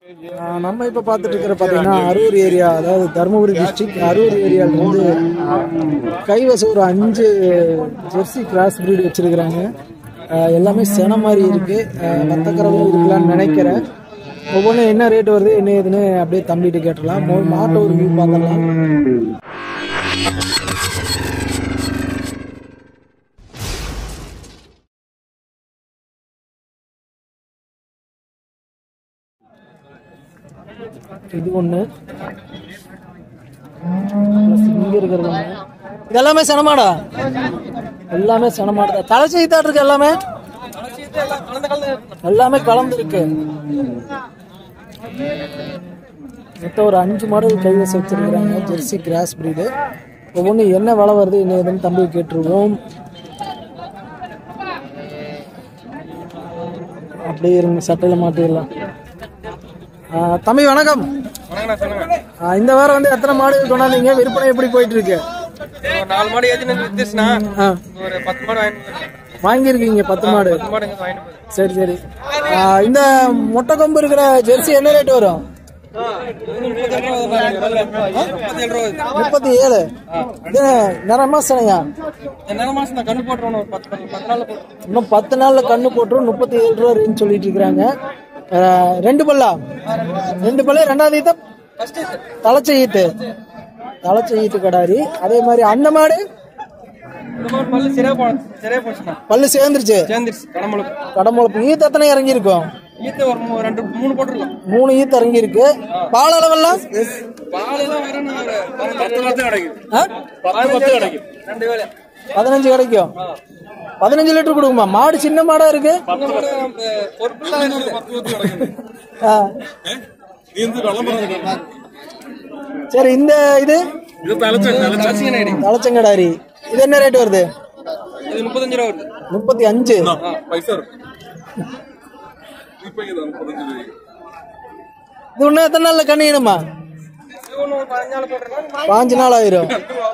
ஆஹ் நம்ம இப்போ பார்த்துட்டு இருக்கிற பார்த்தீங்கன்னா அரூர் ஏரியா அதாவது தருமபுரி டிஸ்ட்ரிக்ட் அரூர் ஏரியாவில் வந்து கைவசம் ஒரு அஞ்சு ஜெர்சி கிராஸ் பிரீடு வச்சிருக்கிறாங்க ஆஹ் எல்லாமே சென மாதிரி இருக்கு ஆஹ் வத்தக்கரவும் இருக்கலாம்னு நினைக்கிறேன் ஒவ்வொன்றும் என்ன ரேட் வருது என்ன ஏதுன்னு அப்படியே தம்பிட்டு கேட்டலாம் மொ- மாட்டை ஒரு வியூ பார்த்துடலாம் இது ஒன்று இங்க இருக்கிறது ஒண்ணு. இது எல்லாமே சனமாடா எல்லாமே சனமாடு தான் தலை செய்தாட்டு இருக்கு எல்லாமே எல்லாமே கலந்து இருக்கு மொத்தம் ஒரு அஞ்சு மாடல் கைவசம் வச்சிருக்கிறாங்க ஜெர்சி கிராஸ் பிரீடு ஒவ்வொன்று என்ன விலை வருது என்ன ஏதுன்னு தம்பி கேட்டுருவோம் அப்படியே இருங்க சட்டையில் மாட்டிடலாம் ஆ, தம்பி வணக்கம் வணக்கண்ணா சொல்லுங்க ஆ, இந்த வாரம் வந்து எத்தனை மாடுகள் கொண்டாந்தீங்க விற்பனை எப்படி போயிட்டு இருக்கு ஒரு நாலு மாடு ஏஜென்ட் வித்துச்சுன்னா ஆ, ஒரு பத்து மாடு வாங்கிட்டு போயிரு. வாங்கியிருக்கீங்க பத்து மாடு பத்து மாடு இங்க வாங்கிட்டு போயிரு. சரி சரி ஆ, இந்த மொட்டை கொம்பு இருக்கிற ஜெர்சி என்ன ரேட் வரும் முப்பத்தேழு ரூபா வருது. முப்பத்தேழு ரூபா வருது. முப்பத்தி ஏழு இது நிறமா சனையா என்ன மாசம் நான் கண்ணு போட்டுருவோம் ஒரு பத்து பத்து பத்து நாள்ல போட்டுருவோம் இன்னும் பத்து நாள்ல கண்ணு போட்டுரும் முப்பத்தி ஏழு ரூபா ரேஞ்ச் சொல்லிட்டு இருக்கிறாங்க ஆ, ரெண்டு பல்லா ரெண்டு பல்லு ரெண்டாவது ஈத்த ஃபர்ஸ்ட் தலைச்ச ஈத்து தலைச்ச ஈத்து கடாரி அதே மாதிரி அந்த மாடு இந்த மாடு பல்லு சரியா போ சரியா போச்சுண்ணா பல்லு சேர்ந்துருச்சு சேர்ந்துருச்சு கடம்பளுக்கு கடமுளப்பு ஈத்து எத்தனை இறங்கி இருக்கும் ஈத்த ஒரு மூ- ரெண்டு மூணு போட்டுருக்கோம் மூணு ஈத்து இறங்கி இருக்கு பால் அளவெல்லாம் பால் எல்லாம் வேற பத்து பத்து கிடைக்கும் ஆ? பத்து பத்து கிடைக்கும் ரெண்டு வேலை பதினஞ்சு கிடைக்கும் பதினஞ்சு லிட்டர் கொடுக்குமா மாடு சின்ன மாடா இருக்கு இந்த மாடு அஹ், ஒரு பிள்ளை இருக்குது. பத்து பத்து கிடைக்கும் ஆ. சரி இந்த இது கடைசிங்க நைடி. தலைச்சங்கடாரி இது என்ன ரேட் வருது இது முப்பத்தஞ்சு ரூபா வருது முப்பத்தி அஞ்சு பைசா இருக்கு இது இன்னும் எத்தனை நாள்ல கண்ணிக்கணுமா இது ஒன்று ஒரு பதினஞ்சு நாள் போட்டுருக்கோம் பாஞ்சு நாள் ஆயிரும்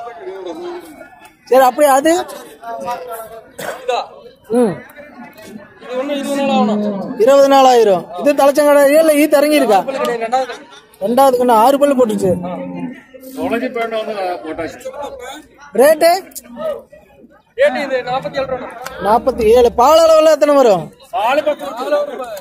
சரி அப்படியே அது இதா ம் இது ஒன்று இருபது நாள் ஆகணும் இருபது நாள் ஆயிரும் இது தலைச்சங்கடாரி இல்ல ஈத்து இறங்கி இருக்கா கிடையாது ரெண்டாவது ரெண்டாவது கண்ணு ஆறு பல்லு போட்டுச்சு ரேட்டு ரேட்டு இது நாற்பத்தி ஏழு ரூபா நாற்பத்தி ஏழு பால் அளவுல எத்தனை வரும் ஆளு பத்து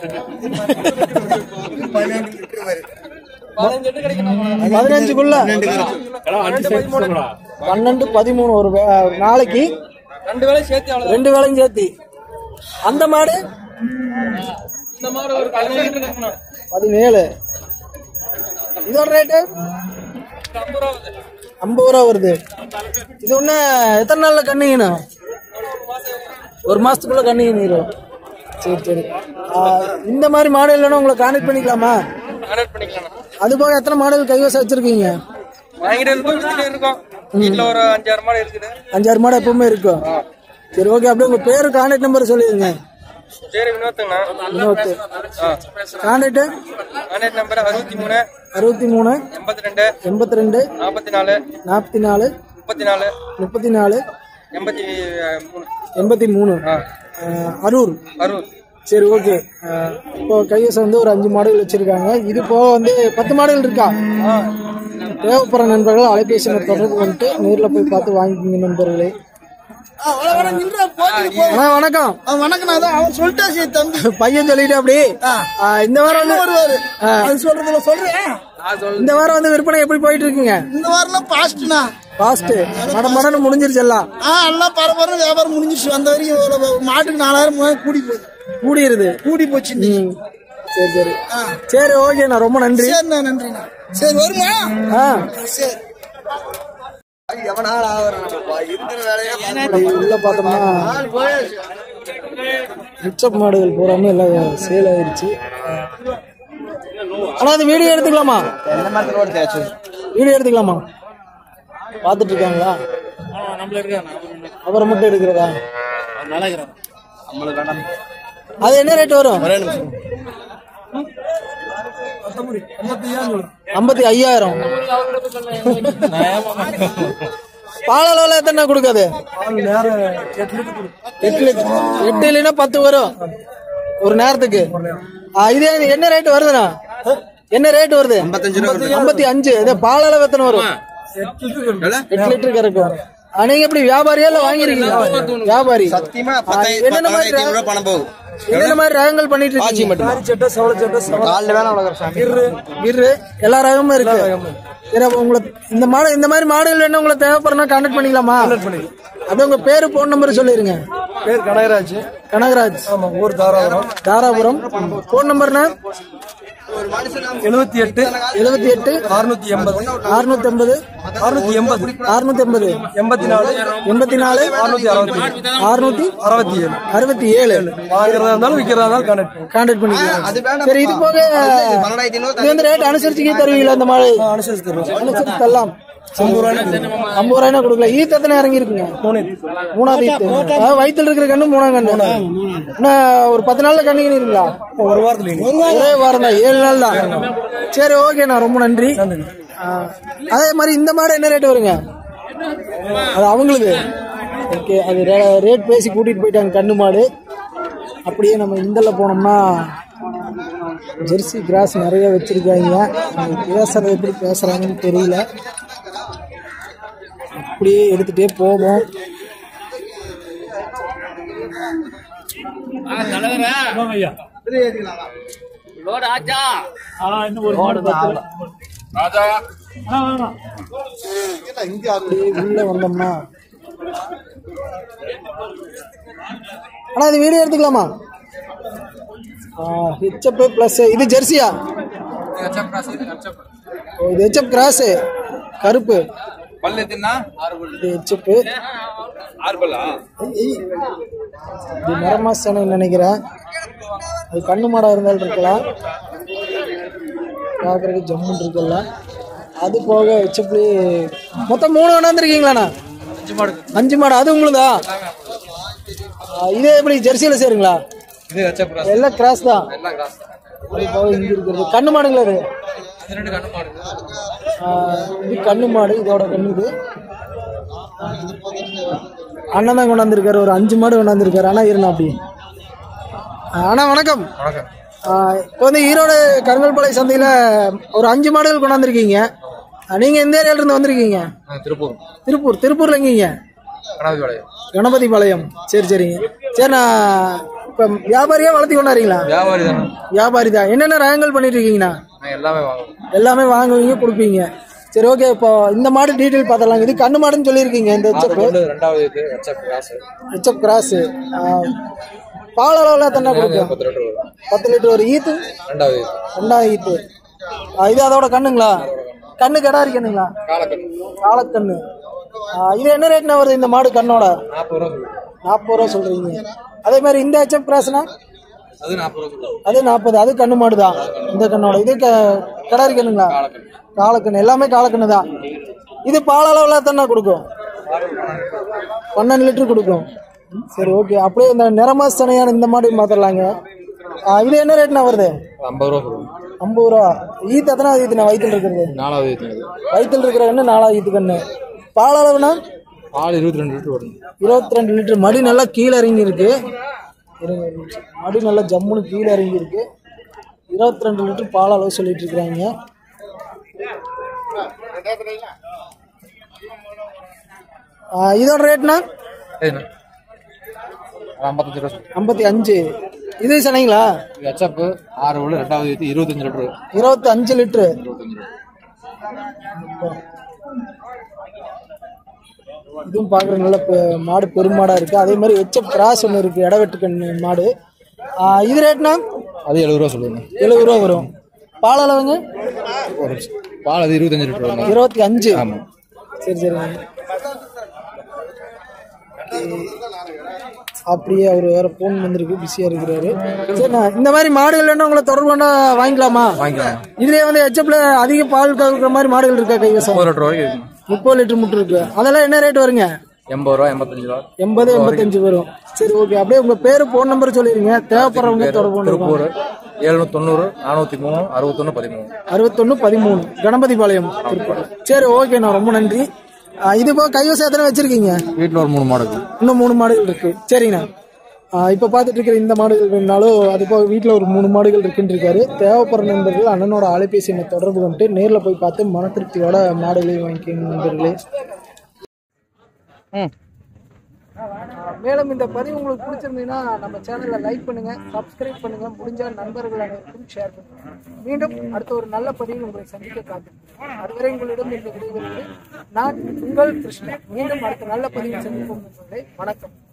பதினஞ்சு எட்டு கிடைக்கணும் பதினஞ்சுக்குள்ள பதிமூணு பன்னெண்டு பதிமூணு ஒரு வே- நாளைக்கு ரெண்டு வேலை சேர்த்து அவ்வளவு ரெண்டு வேளையும் சேர்த்து அந்த மாடு இந்த மாதிரி ஒரு பதினஞ்சு லிட்டர் இருக்கணும் பதினேழு இதோட ரேட்டு ஐம்பது ரூபா வருது ஐம்பது ரூபா வருது இது ஒண்ணு எத்தனை நாள்ல கண்ணிக்கணும் ஒரு மாசத்துக்குள்ள கண்ணிக்கணும் சரி சரி ஆ, இந்த மாதிரி மாடல் இல்லைன்னா உங்களை கான்டெக்ட் பண்ணிக்கலாமா கனெக்ட் பண்ணிக்கலாம் அது போக எத்தனை மாடல் கைவசம் வச்சிருக்கீங்க வாங்கிட்டு இருக்கோம் வித்துட்டு இருக்கோம் வீட்டுல ஒரு அஞ்சாறு மாடு இருக்குது அஞ்சாறு மாடு எப்பவுமே இருக்கும் சரி ஓகே அப்படியே உங்க பேரு கான்டாக்ட் நம்பர் சொல்லிடுங்க சரி வினோத்துங்கண்ணா வினோத் ஆ கான்டாக்ட் கான்டாக்ட் நம்பர் அறுபத்தி மூணு அறுபத்தி மூணு எண்பத்தி ரெண்டு எண்பத்தி ரெண்டு நாற்பத்தி நாலு நாற்பத்தி நாலு முப்பத்தி நாலு முப்பத்தி நாலு எண்பத்தி அஹ், மூணு எண்பத்தி மூணு ஆ அஹ், அரூர் அறுபது சரி ஓகே அஹ், இப்போ கைவசம் வந்து ஒரு அஞ்சு மாடுகள் வச்சிருக்காங்க இது போக வந்து பத்து மாடுகள் இருக்கா ஆ தேவைப்படுற நண்பர்கள் அலைபேசி எண்ணை தொடர்பு வந்துட்டு நேர்ல போய் பார்த்து வாங்கிக்கிங்க நண்பர்களே அண்ணா, வணக்கம் வணக்கம் நான் அவன் சொல்லிட்டாச்சு தம்பி பையன் சொல்லிட்டு அப்படி அஹ், இந்த வாரம் வந்து வருவாரு அஹ், அது சொல்றதுல சொல்றேன் இந்த வாரம் வந்து விற்பனை எப்படி போயிட்டு இருக்குங்க இந்த வாரம் பாஸ்ட்னா ஃபாஸ்ட் மட மடன்னு முடிஞ்சிருச்சு எல்லாம் ஆ எல்லாம் பரபரம் வியாபாரம் முடிஞ்சிருச்சு வந்த வரைக்கும் இவ்வளவு மாட்டுக்கு நாலாயிரம் மூவாயிரம் கூடி போகுது கூடியிருது கூடி போச்சு இன்னைக்கு. ம். சரி சரி சரி ஓகேண்ணா ரொம்ப நன்றி சரிண்ணா நன்றிண்ணா சரி வருமா ஆ சரி அப்படி உள்ள பார்த்தோம்னா மிச்சப் மாடுகள் பூராமே எல்லாம் சேல் ஆயிருச்சு ஆனா அது வீடியோ எடுத்துக்கலாமா வீடியோ எடுத்துக்கலாமா பார்த்துட்டு இருக்காங்களா அவரை மட்டும் எடுக்கிறதா அது என்ன ரேட் வரும் ஐம்பத்தி ஐயாயிரம் பால் அளவுல எத்தனை கொடுக்காது எட்டு லிட்டர் எட்டு இல்லைன்னா பத்து வரும் ஒரு நேரத்துக்கு ஆ, இது என்ன ரேட் வருதுண்ணா என்ன ரேட் வருது ஐம்பத்தி அஞ்சு இது பால் அளவு எத்தனை வரும் எட்டு லிட்டர் கறக்கும் ஆ, நீங்க எப்படி வியாபாரியா இல்ல வாங்கிருக்கீங்க வியாபாரி சத்தியமா ஆ, என்னென்ன மாதிரி பத்தாயிரத்தி ஐநூறு பணம் போகும் என்னென்ன மாதிரி ரகங்கள் பண்ணிட்டு இருக்கீங்க காலில் வேணா உலகம் சாமி கிர்ரு எல்லா ரகமும் இருக்கு சரி அப்ப உங்களுக்கு இந்த மாடு இந்த மாதிரி மாடுகள் வேணும் உங்களுக்கு தேவைப்படுறா கான்டாக்ட் பண்ணிக்கலாமா அப்படியே உங்க பேரு போன் நம்பர் சொல்லிருங்க பேர் கனகராஜ் கனகராஜ் ஆமா ஊர் தாராபுரம் தாராபுரம் போன் நம்பர்னா எழுபத்தி எட்டு எழுபத்தி எட்டு அறுநூத்தி எண்பது அறுநூத்தி ஐம்பது அறுநூத்தி எண்பது அறுநூத்தி ஐம்பது எண்பத்தி நாலு எண்பத்தி நாலு அறுநூத்தி அறுபத்தி அறுநூத்தி அறுபத்தி ஏழு அறுபத்தி ஏழு வாங்குறதா இருந்தாலும் விற்கிறதா இருந்தாலும் கனெக்ட் கான்டாக்ட் பண்ணிக்கலாம் சரி இது போக பன்னெண்டாயிரத்தி ஐநூறு இது வந்து ரேட் அனுசரிச்சுக்கே தருவீங்களா இந்த மாடு அனுசரிச்சு தருவோம் அனுசரிச்சு தரலாம் ஐம்பது ரூபாய்க்கு ஐம்பது ரூபாய்னா கொடுக்கல ஈத்து எத்தனை இறங்கி இருக்குங்க மூணு மூணாவது ஈத்து அதாவது வயித்துல இருக்கிற கண்ணு மூணாம் கண்ணு இன்னும் ஒரு பத்து நாள்ல கண்ணுங்களா ஒரு வாரத்துல இங்க. ஒரே வாரம் தான் ஏழு நாள் தான் சரி ஓகேண்ணா ரொம்ப நன்றி ஆ, அதே மாதிரி இந்த மாடு என்ன ரேட் வருங்க அது அவங்களுக்கு ஓகே அது ரேட் பேசி கூட்டிட்டு போயிட்டாங்க கண்ணு மாடு அப்படியே நம்ம இந்தல போனோம்னா ஜெர்சி கிராஸ் நிறைய வச்சிருக்காங்க அவங்க பேசுறது எப்படி பேசுறாங்கன்னு தெரியல அப்படியே எடுத்துட்டே போவோம் அப்படியே உள்ள வந்தோம்னா அண்ணா இது வீடியோ எடுத்துக்கலாமா ஹெச்எப் ப்ளஸ் இது ஜெர்சியா ஓ, இது ஹெச்எப் கிராஸு கருப்பு பல்லு எத்தனா இது ஹெச்எப் ஆறு பல்லா இது நிறமாசனை நினைக்கிறேன் அது கண்ணு மாடா இருந்தாலும் இருக்கலாம் பார்க்கறதுக்கு ஜம்முன் இருக்குல்ல அது போக ஹெச்எப்லி மொத்தம் மூணு கொண்டாந்துருக்கீங்களாண்ணா அஞ்சு மாடு அஞ்சு மாடு அது உங்களுதா ஆ, இதே எப்படி ஜெர்சியில் சேருங்களா இது ஹெச்எப் கிராஸ் எல்லாம் கிராஸ் தான் எல்லாம் கிராஸ் அது போக இங்க இருக்கிறது கண்ணு மாடுங்களா இது அது ரெண்டு கண்ணு மாடு ஆ, இது கண்ணு மாடு இதோட கண்ணு இது அண்ணன் தான் கொண்டாந்துருக்காரு ஒரு அஞ்சு மாடு கொண்டாந்துருக்காரு அண்ணா இருந்தா அப்படி அண்ணா வணக்கம் வணக்கம் ஆ, இப்போ வந்து ஈரோடு கருங்கல்பாளைய சந்தையில ஒரு அஞ்சு மாடுகள் கொண்டாந்துருக்கீங்க ஆ, நீங்க எந்த ஏரியால இருந்து வந்திருக்கீங்க நாங்கள் திருப்பூர் திருப்பூர் திருப்பூர்ல எங்கீங்க கணபதி பாளையம் கணபதி பாளையம் சரி சரிங்க சரி நான் இப்போ வியாபாரியா வளர்த்தி கொண்டாடுறீங்களா வியாபாரி தானே வியாபாரி தான் என்னென்ன ரகங்கள் பண்ணிட்டு இருக்கீங்கண்ணா நாங்கள் எல்லாமே வாங்குவோம் எல்லாமே வாங்குவீங்க கொடுப்பீங்க சரி ஓகே இப்போ இந்த மாடு டீட்டெயில் பார்த்துடலாம் இது கண்ணு மாடுன்னு சொல்லியிருக்கீங்க இந்த ஆறு ஹெச்எப் பல்லு ரெண்டாவது இது ஹெச்எப் கிராஸ் ஹெச்எப் கிராஸ் பால் அளவில் எத்தனை கொடுக்கும் பத்து லிட்டர் வரும் பத்து லிட்டர் ஒரு ஈத்து ரெண்டாவது இது ரெண்டாவது ஈத்து ஆ, இது அதோட கண்ணுங்களா கண்ணு கடா இருக்கணுங்களா காலக்கண்ணு காலக்கண்ணு ஆ, இது என்ன ரேட்னா வருது இந்த மாடு கண்ணோட நாற்பது ரூபா சொல்லுவோம் நாற்பது ரூபா சொல்றீங்க அதே மாதிரி இந்த ஹெச்எப் கிராஸ்னா அது நாற்பது ரூபா சொல்லுவோம் அது நாற்பது அது கண்ணு மாடு தான் இந்த கண்ணோட இது க- கிடாரி கண்ணுங்களா காலக்கண்ணு காலக்கண்ணு எல்லாமே காலக்கண்ணு தான் இது பால் அளவில் தானே கொடுக்கும் பன்னெண்டு லிட்டர் கொடுக்கும் சரி ஓகே அப்படியே இந்த நிறமாசனையான இந்த மாடு மாத்திரலாங்க ஆ, இது என்ன ரேட்னா வருது ஐம்பது ரூபா சொல்லுவோம் ஐம்பது ரூபா ஈத்து எத்தனாவது ஈத்து நான் வயிற்றுல இருக்கிறது நாலாவது இது இது. வயிற்றுல இருக்கிற கண்ணு நாலாவது ஈத்து கண்ணு பால் அளவுனா பால் இருபத்தி ரெண்டு லிட்டர் வரும் இருபத்தி ரெண்டு லிட்டர் மடி நல்லா கீழே இறங்கி இருக்கு இருங்க ஒரு நிமிஷம். மடி நல்லா ஜம்முன்னு கீழே இறங்கி இருக்கு இருபத்தி ரெண்டு லிட்டர் பால் அளவு சொல்லிட்டு இருக்கிறாங்க ஆ, இதோட ரேட்னா ஏண்ணா அது ஐம்பத்தஞ்சு ரூபா சொல்லுவோம் ஐம்பத்தி அஞ்சு இது சொன்னீங்களா ஹெச்எப் ஆறு பல்லு ரெண்டாவது இது இருபத்தஞ்சு லிட்டர் இருபத்தி அஞ்சு லிட்டரு இருபத்தஞ்சு லிட்டர் இதுவும் பார்க்குற நல்ல பெ- மாடு பெருமாடா இருக்கு அதே மாதிரி ஹெச்எப் கிராஸ் ஒன்று இருக்கு இடவெட்டு கண்ணு மாடு ஆ, இது ரேட்னா அது எழுபது ரூபா சொல்லுங்க எழுபது ரூபா வரும் பால் அளவுங்க ஒரு நிமிஷம். பால் அது இருபத்தஞ்சு லிட்டர் வரும் இருபத்தி அஞ்சு ஆமாம் சரி சரி அப்படியே அவர் வேற போன் வந்திருக்கு பிஸியா இருக்கிறாரு சரி நான் இந்த மாதிரி மாடுகள் வேணா உங்களை தொடர்பு கொண்டா வாங்கிக்கலாமா வாங்கிக்கலாம் இதுலயே வந்து ஹெச்எப்ல அதிக பால் கறக்குற மாதிரி மாடுகள் இருக்கா கைவசம் முப்பது லிட்டர் வரைக்கும் இருக்குங்க முப்பது லிட்டர் முட்டு இருக்கு அதெல்லாம் என்ன ரேட் வருங்க எண்பது ரூபா எண்பத்தஞ்சு ரூபா எண்பது எண்பத்தஞ்சு வரும் சரி ஓகே அப்படியே உங்க பேரு போன் நம்பர் சொல்லிருங்க தேவைப்படுறவங்க தொடர்பு கொண்டு திருப்பூர் எழுநூத்தி தொண்ணூறு நானூத்தி மூணு அறுபத்தொன்னு பதிமூணு அறுபத்தொன்னு பதிமூணு கணபதி பாளையம் திருப்பூர் சரி ஓகேண்ணா ரொம்ப நன்றி ஆ, இது போக கைவசம் எத்தனை வச்சிருக்கீங்க வீட்டில் ஒரு மூணு மாடு இருக்கு இன்னும் மூணு மாடுகள் இருக்கு சரிங்கண்ணா ஆஹ் இப்போ பார்த்துட்டு இருக்கிற இந்த மாடுகள் வேணுனாலும் அது போக வீட்டில் ஒரு மூணு மாடுகள் இருக்குன்னு இருக்காரு தேவைப்படுற நண்பர்கள் அண்ணனோட அலைபேசி எண்ணை தொடர்பு கொண்டு நேரில் போய் பார்த்து மன திருப்தியோட மாடுகளையும் வாங்கிக்கணும் நண்பர்களே ம் மேலும் இந்த பதிவு உங்களுக்கு பிடிச்சிருந்தீங்கன்னா நம்ம சேனலை லைக் பண்ணுங்க சப்ஸ்கிரைப் பண்ணுங்க முடிஞ்ச நண்பர்கள் அனைவருக்கும் ஷேர் பண்ணுங்க மீண்டும் அடுத்த ஒரு நல்ல பதிவில் உங்களை சந்திக்க காத்திருக்கிறேன் அதுவரை உங்களிடம் இந்த விடைபெறுவது நான் உங்கள் கிருஷ்ணன் மீண்டும் அடுத்த நல்ல பதிவில் சந்திப்போம் நண்பர்களே. வணக்கம்